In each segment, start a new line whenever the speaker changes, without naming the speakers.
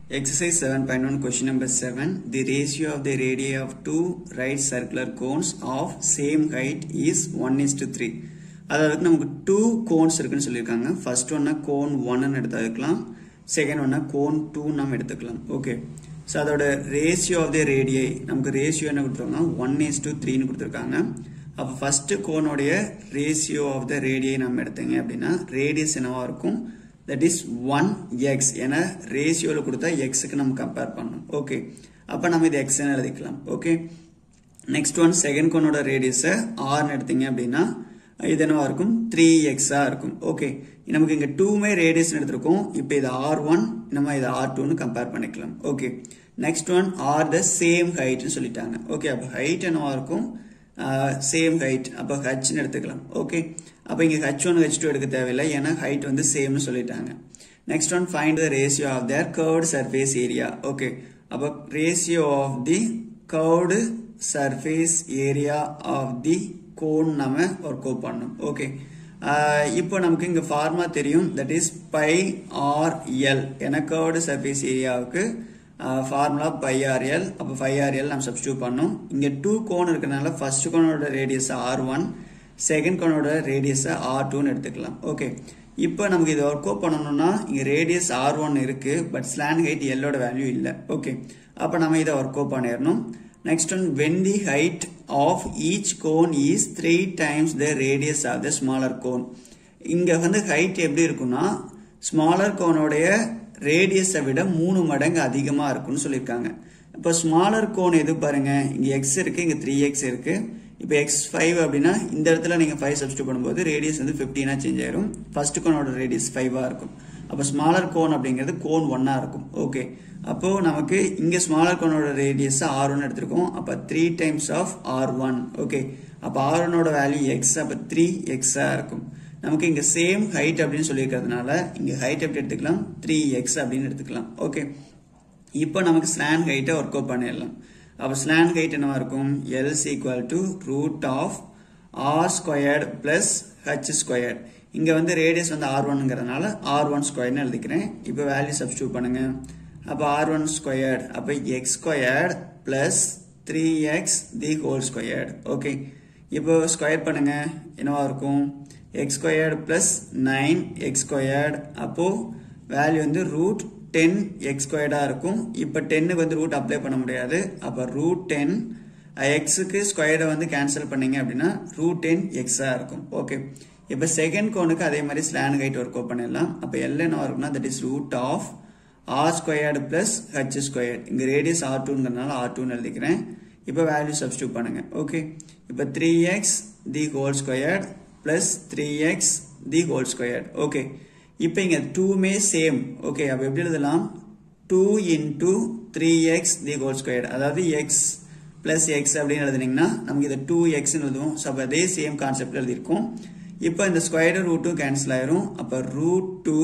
Exercise 7.1 question number 7. The ratio of the radii of two right circular cones of same height is 1 is to 3. அதாவது நமக்கு two cones இருக்குன்னு சொல்லியிருக்காங்க first ஒன்னா cone ஒன்னு எடுத்துக்கலாம் second ஒன்னா கோன் டூ நம்ம எடுத்துக்கலாம் ஓகே ஸோ அதோட ரேஷியோ ஆஃப் த ரேடியை நமக்கு ரேஷியோ என்ன கொடுத்துருக்காங்க ஒன் இஸ் டூ த்ரீன்னு கொடுத்துருக்காங்க அப்போ ஃபர்ஸ்ட் கோனுடைய ரேஷியோ ஆஃப் த ரேடியை நம்ம எடுத்தீங்க அப்படின்னா ரேடியஸ் என்னவா இருக்கும் தட் இஸ் ஒன் எக்ஸ் ஏன்னா ரேஷியோவில் கொடுத்தா எக்ஸுக்கு நம்ம கம்பேர் பண்ணணும் ஓகே அப்போ நம்ம இது எக்ஸ்ன்னு எழுதிக்கலாம் ஓகே நெக்ஸ்ட் ஒன் செகண்ட் கோனோட ரேடியஸை ஆர்னு எடுத்தீங்க அப்படின்னா இது என்னவா இருக்கும் த்ரீ எக்ஸா இருக்கும் ஓகே நமக்கு இங்க டூமே ரேடியஸ் எடுத்திருக்கோம் இப்போ இது ஆர் ஒன் நம்ம இது ஆர் டூன்னு கம்பேர் பண்ணிக்கலாம் okay next one are the same ஹைட்னு சொல்லிட்டாங்க ஓகே அப்போ ஹைட் என்னவா இருக்கும் சேம் ஹைட் அப்போ ஹச்னு எடுத்துக்கலாம் ஓகே அப்போ இங்கே ஹச் ஒன் ஹச் டூ எடுக்க தேவையில்லை ஏன்னா ஹைட் வந்து சேம்னு சொல்லிட்டாங்க next one find the ratio of their curved surface area okay அப்போ ratio of the curved surface area of the cone நம்ம ஒர்க் அவுட் பண்ணணும் ஓகே இப்போ நமக்கு இங்கே ஃபார்மா தெரியும் that is pi R L என கர்வ்டு சர்ஃபேஸ் ஏரியாவுக்கு formula pi R L அப்போ ஃபைவ் ஆர் எல் நம்ம சப்ஸ்டியூட் பண்ணோம் இங்கே டூ கோன் இருக்கிறனால ஃபர்ஸ்ட் கோனோட ரேடியஸ் ஆர் ஒன் செகண்ட் கோனோட ரேடியஸை ஆர் டூன்னு எடுத்துக்கலாம் ஓகே இப்போ நமக்கு இதை ஒர்க் அவுட் பண்ணணும்னா இங்கே ரேடியஸ் ஆர் ஒன் இருக்கு பட் ஸ்லான் ஹைட் எல்லோட வேல்யூ இல்லை ஓகே அப்போ நம்ம இதை ஒர்க் அவுட் பண்ணிடணும் next one when the height of each cone is three times the radius of the smaller cone இங்கே வந்து ஹைட் எப்படி இருக்குன்னா ஸ்மாலர் கோனோடைய ரேடியஸை விட மூணு மடங்கு அதிகமாக இருக்கும்னு சொல்லியிருக்காங்க இப்போ ஸ்மாலர் கோன் எது பாருங்க இங்கே எக்ஸ் இருக்கு இங்கே த்ரீ எக்ஸ் இருக்கு இப்போ எக்ஸ் ஃபைவ் அப்படின்னா இந்த இடத்துல நீங்கள் ஃபைவ் சப்ஸ்டியூட் பண்ணும்போது ரேடியஸ் வந்து ஃபிஃப்டீனாக சேஞ்ச் ஆயிரும் ஃபர்ஸ்ட் கோனோட ரேடியஸ் ஃபைவாக இருக்கும் அப்போ ஸ்மாலர் கோன் அப்படிங்கிறது கோன் ஒன்னாக இருக்கும் ஓகே அப்போ நமக்கு இங்கே ஸ்மாலர் கோனோட ரேடியஸ் ஆர் ஒன் எடுத்திருக்கோம் அப்போ three times of R one okay அப்போ ஆர் ஒனோட வேல்யூ எக்ஸ் அப்போ த்ரீ எக்ஸாக இருக்கும் நமக்கு இங்கே சேம் ஹைட் அப்படின்னு சொல்லியிருக்கிறதுனால இங்கே ஹைட் எப்படி எடுத்துக்கலாம் த்ரீ எக்ஸ் அப்படின்னு எடுத்துக்கலாம் ஓகே இப்போ நமக்கு ஸ்லான் ஹைட்டை ஒர்க் அவுட் பண்ணிடலாம் அப்போ ஸ்லான் ஹைட் என்னவா இருக்கும் L's equal to root of R squared plus H squared இங்கே வந்து ரேடியஸ் வந்து ஆர் ஒன்னுங்கிறதுனால ஆர் ஒன் ஸ்கொயர்னு எழுதிக்கிறேன் இப்போ வேல்யூ சப்ஸ்டியூட் பண்ணுங்க அப்போ ஆர் ஒன் ஸ்கொயர்டு அப்போ X squared plus three X the whole squared okay இப்போ ஸ்கொயர் பண்ணுங்க என்னவா இருக்கும் X squared plus nine X squared அப்போ வேல்யூ வந்து ரூட் டென் எக்ஸ் ஸ்கொயர்டாக இருக்கும் இப்போ டென்னுக்கு வந்து ரூட் அப்ளை பண்ண முடியாது அப்போ ரூட் டென் எக்ஸுக்கு ஸ்கொயர்டை வந்து கேன்சல் பண்ணீங்க அப்படின்னா ரூட் டென் எக்ஸாக இருக்கும் ஓகே இப்போ செகண்ட் கோனுக்கு அதே மாதிரி ஸ்லான் ஹைட் ஒர்க் அவுட் பண்ணிடலாம் அப்போ எல் என்ன இருக்கும்னா that is root of R squared plus H squared இங்கே ரேடியஸ் ஆர் டூங்கிறதுனால ஆர் டூன்னு எழுதிக்கிறேன் இப்போ வேல்யூ சப்ஸ்டியூட் பண்ணுங்க ஓகே இப்போ three X the whole squared plus three X the whole squared okay இப்போ இங்கே டூமே சேம் ஓகே அப்போ எப்படி எழுதலாம் two into three X the whole squared அதாவது எக்ஸ் பிளஸ் எக்ஸ் அப்படின்னு எழுதுனீங்கன்னா நமக்கு இதை டூ எக்ஸ்னு எழுதுவோம் ஸோ அப்போ அதே சேம் கான்செப்ட் எழுதியிருக்கோம் இப்போ இந்த ஸ்கொயர்டு ரூட்டும் கேன்சல் ஆயிரும் அப்போ ரூட் டூ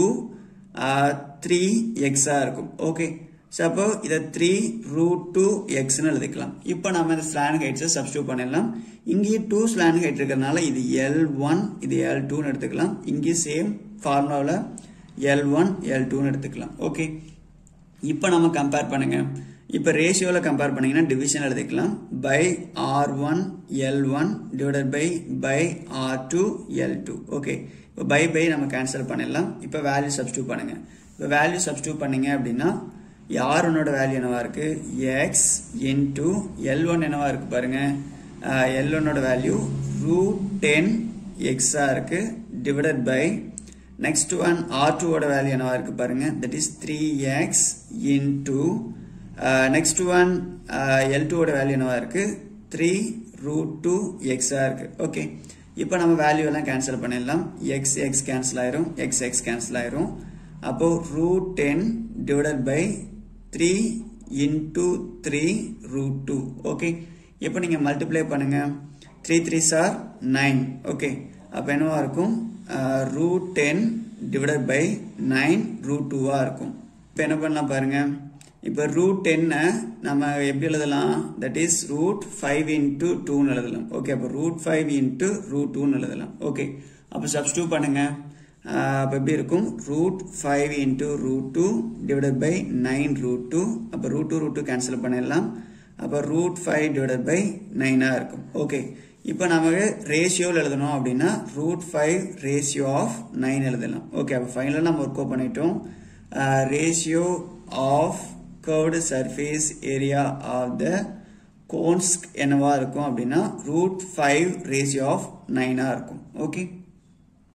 த்ரீ எக்ஸாக இருக்கும் ஓகே ஸோ அப்போ இதை த்ரீ ரூட் டூ எக்ஸ்னு எழுதிக்கலாம் இப்போ நம்ம இந்த ஸ்லான் ஹைட்ஸை சப்ஸ்டியூட் பண்ணிடலாம் இங்கேயும் டூ ஸ்லான் ஹைட் இருக்கிறதுனால இது எல் ஒன் இது எல் டூன்னு எடுத்துக்கலாம் இங்கேயும் சேம் ஃபார்முலாவில் எல் ஒன் எல் டூன்னு எடுத்துக்கலாம் ஓகே இப்போ நம்ம கம்பேர் பண்ணுங்க இப்போ ரேஷியோவில் கம்பேர் பண்ணீங்கன்னா டிவிஷன் எழுதிக்கலாம் pi R one L one divided by pi R two L two okay இப்போ பை பை நம்ம கேன்சல் பண்ணிடலாம் இப்போ வேல்யூ சப்ஸ்டியூட் பண்ணுங்க இப்போ வேல்யூ சப்ஸ்டியூட் பண்ணீங்க அப்படின்னா ஆர் ஒன்னோட வேல்யூ என்னவா இருக்கு எக்ஸ் இன்டூ எல் ஒன் என்னவா இருக்கு பாருங்க எல் ஒன்னோட வேல்யூ ரூட் டென் எக்ஸா இருக்கு divided by next one R டூவோட வேல்யூ என்னவா இருக்கு பாருங்க that is three X into next one L டூவோட வேல்யூ என்னவா இருக்கு த்ரீ ரூட் டூ எக்ஸா இருக்கு ஓகே இப்போ நம்ம வேல்யூ எல்லாம் கேன்சல் பண்ணிடலாம் எக்ஸ் எக்ஸ் கேன்சல் ஆயிரும் எக்ஸ் எக்ஸ் கேன்சல் ஆயிரும் அப்போ root ten divided by three into three root two okay இப்போ நீங்கள் மல்டிப்ளை பண்ணுங்க three three sir nine okay அப்போ என்னவா இருக்கும் root ten divided by nine root டூவாக இருக்கும் இப்போ என்ன பண்ணலாம் பாருங்க இப்போ ரூட் டென்னை நம்ம எப்படி எழுதலாம் that is root five into டூன்னு எழுதலாம் ஓகே அப்போ ரூட் ஃபைவ் இன்ட்டு ரூட் டூன்னு எழுதலாம் ஓகே அப்போ சப்ஸ்டியூட் பண்ணுங்க அப்போ எப்படி இருக்கும் root five into root two divided by nine root two அப்போ root two root two cancel பண்ணிடலாம் அப்போ ரூட் ஃபைவ் டிவைடட் பை நைனாக இருக்கும் ஓகே இப்போ நமக்கு ரேஷியோவில் எழுதணும் அப்படின்னா root five ratio of nine எழுதலாம் ஓகே அப்போ ஃபைனலாக நம்ம ஒர்க் அவுட் பண்ணிட்டோம் ratio of curved surface area of the cones என்னவா இருக்கும் அப்படின்னா ரூட் ஃபைவ் ரேஷியோ ஆஃப் நைனாக இருக்கும் ஓகே